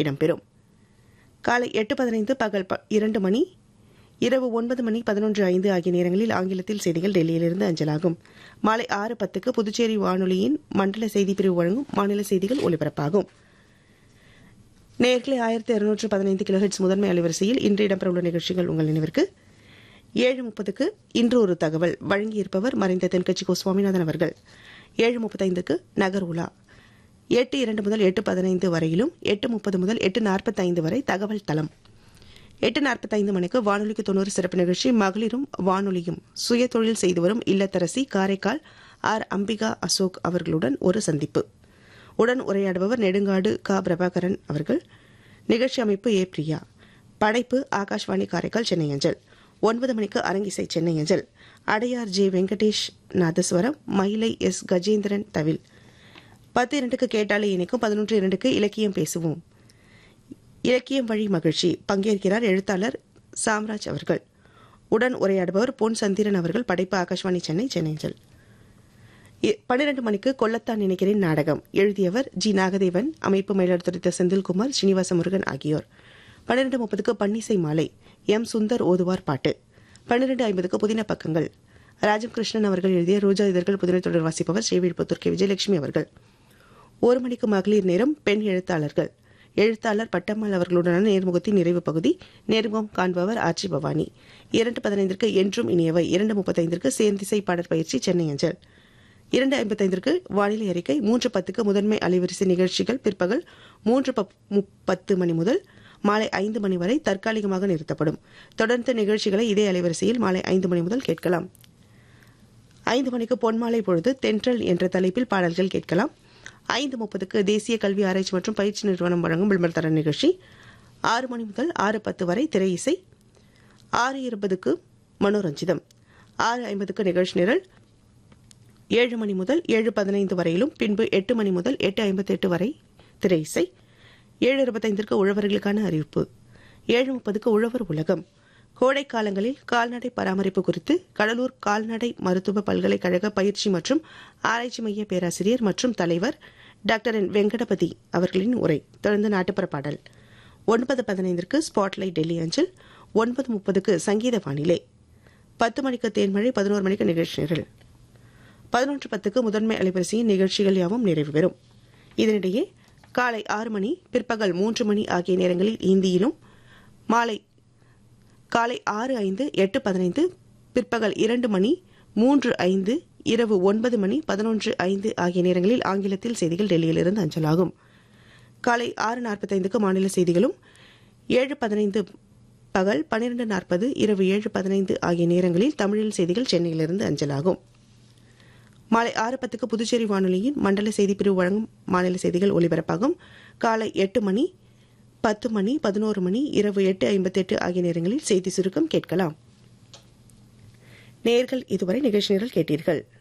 இடம்பெறும் காலை எட்டு பதினைந்து பகல் ப- இரண்டு மணி இரவு ஒன்பது மணி பதினொன்று ஐந்து ஆகிய நேரங்களில் ஆங்கிலத்தில் செய்திகள் டெல்லியிலிருந்து அஞ்சலாகும் மாலை ஆறு பத்துக்கு புதுச்சேரி வானொலியின் மண்டல செய்தி பிரிவு வழங்கும் மாநில செய்திகள் ஒலிபரப்பாகும் நேர்களை ஆயிரத்தி இருநூற்று பதினைந்து கிலோஹெட்ஸ் முதன்மை அலைவரிசையில் இன்று இடம்பெறவுள்ள நிகழ்ச்சிகள் உங்கள் நினைவிற்கு ஏழு முப்பதுக்கு இன்று ஒரு தகவல் வழங்கியிருப்பவர் மறைந்த தென்கட்சி கோ சுவாமிநாதன் அவர்கள் ஏழு முப்பத்தைந்துக்கு நகர் உலா எட்டு இரண்டு முதல் எட்டு பதினைந்து வரையிலும் எட்டு முப்பது முதல் எட்டு நாற்பத்தைந்து வரை தகவல் தளம் எட்டு நாற்பத்தைந்து மணிக்கு வானொலிக்கு தொண்ணூறு சிறப்பு நிகழ்ச்சி மகளிரும் வானொலியும் சுய தொழில் செய்து வரும் இல்லத்தரசி காரைக்கால் ஆர் அம்பிகா அசோக் அவர்களுடன் ஒரு சந்திப்பு உடன் உரையாடுபவர் நெடுங்காடு க பிரபாகரன் அவர்கள் நிகழ்ச்சி அமைப்பு ஏ பிரியா படைப்பு ஆகாஷ்வாணி காரைக்கால் சென்னை அஞ்சல் ஒன்பது மணிக்கு அரங்கிசை சென்னை அஞ்சல் அடையார் ஜே வெங்கடேஷ் நாதஸ்வரம் மயிலை எஸ் கஜேந்திரன் தவில் பத்து இரண்டுக்கு கேட்டாலே இணைக்கும் பதினொன்று இரண்டுக்கு இலக்கியம் பேசுவோம் இலக்கியம் வழி மகிழ்ச்சி பங்கேற்கிறார் எழுத்தாளர் சாம்ராஜ் அவர்கள் உடன் உரையாடுபவர் பொன் சந்திரன் அவர்கள் படைப்பு ஆகாஷ்வாணி சென்னை சென்னைஞ்சல் பன்னிரண்டு மணிக்கு கொல்லத்தான் நினைக்கிறேன் நாடகம் எழுதியவர் ஜி நாகதேவன் அமைப்பு மயிலாடுதுறை செந்தில்குமார் ஸ்ரீனிவாச முருகன் ஆகியோர் பன்னிரண்டு முப்பதுக்கு பன்னிசை மாலை எம் சுந்தர் ஓதுவார் பாட்டு பன்னிரண்டு ஐம்பதுக்கு புதின பக்கங்கள் ராஜம் கிருஷ்ணன் அவர்கள் எழுதிய ரோஜா இதழ்கள் புதின தொடர் வாசிப்பவர் ஸ்ரீவில்புத்தூர் கே விஜயலட்சுமி அவர்கள் ஒரு மணிக்கு மகளிர் நேரம் பெண் எழுத்தாளர்கள் எழுத்தாளர் பட்டம்மாள் அவர்களுடனான நேர்முகத்தின் நிறைவு பகுதி நேர்முகம் காண்பவர் ஆட்சி பவானி இரண்டு பதினைந்திற்கு என்றும் இனியவை இரண்டு முப்பத்தைந்திற்கு சேர்ந்திசை பாடற் பயிற்சி சென்னை அஞ்சல் இரண்டு ஐம்பத்தைந்திற்கு வானிலை அறிக்கை மூன்று பத்துக்கு முதன்மை அலைவரிசை நிகழ்ச்சிகள் பிற்பகல் மூன்று பப்- முப்பத்து மணி முதல் மாலை ஐந்து மணி வரை தற்காலிகமாக நிறுத்தப்படும் தொடர்ந்து நிகழ்ச்சிகளை இதே அலைவரிசையில் மாலை ஐந்து மணி முதல் கேட்கலாம் ஐந்து மணிக்கு பொன்மாலை பொழுது தென்றல் என்ற தலைப்பில் பாடல்கள் கேட்கலாம் ஐந்து முப்பதுக்கு தேசிய கல்வி ஆராய்ச்சி மற்றும் பயிற்சி நிறுவனம் வழங்கும் விளம்பரத்தர நிகழ்ச்சி ஆறு மணி முதல் ஆறு பத்து வரை திரை இசை ஆறு இருபதுக்கு மனோரஞ்சிதம் ஆறு ஐம்பதுக்கு நிகழ்ச்சி நிரல் ஏழு மணி முதல் ஏழு பதினைந்து வரையிலும் பின்பு எட்டு மணி முதல் எட்டு ஐம்பத்தி எட்டு வரை திரை இசை ஏழு இருபத்தைந்திற்கு உழவர்களுக்கான அறிவிப்பு ஏழு முப்பதுக்கு உழவர் உலகம் கோடை காலங்களில் கால்நடை பராமரிப்பு குறித்து கடலூர் கால்நடை மருத்துவ பல்கலைக்கழக பயிற்சி மற்றும் ஆராய்ச்சி மைய பேராசிரியர் மற்றும் தலைவர் டாக்டர் என் வெங்கடபதி அவர்களின் உரை தொடர்ந்து நாட்டுப்புற பாடல் ஒன்பது பதினைந்திற்கு ஸ்பாட்லைட் டெல்லி அஞ்சல் ஒன்பது முப்பதுக்கு சங்கீத வானிலை பத்து மணிக்கு தேன்மழை பதினோரு மணிக்கு நிகழ்ச்சி நிரல் பதினொன்று பத்துக்கு முதன்மை அலைவரிசையின் நிகழ்ச்சிகள் யாவும் நிறைவு பெறும் இதனிடையே காலை ஆறு மணி பிற்பகல் மூன்று மணி ஆகிய நேரங்களில் இந்தியிலும் மாலை காலை ஆறு ஐந்து எட்டு பதினைந்து பிற்பகல் இரண்டு மணி மூன்று ஐந்து இரவு ஒன்பது மணி பதினொன்று ஐந்து ஆகிய நேரங்களில் ஆங்கிலத்தில் செய்திகள் டெல்லியிலிருந்து அஞ்சலாகும் காலை ஆறு நாற்பத்தைந்துக்கு மாநில செய்திகளும் ஏழு பதினைந்து பகல் பன்னிரண்டு நாற்பது இரவு ஏழு பதினைந்து ஆகிய நேரங்களில் தமிழில் செய்திகள் சென்னையிலிருந்து அஞ்சலாகும் மாலை ஆறு பத்துக்கு புதுச்சேரி வானொலியின் மண்டல செய்தி பிரிவு வழங்கும் மாநில செய்திகள் ஒலிபரப்பாகும் காலை எட்டு மணி பத்து மணி பதினோரு மணி இரவு எட்டு ஐம்பத்தெட்டு ஆகிய நேரங்களில் செய்தி சுருக்கம் கேட்கலாம் நேர்கள் இதுவரை நிகழ்ச்சி நிரல் கேட்டீர்கள்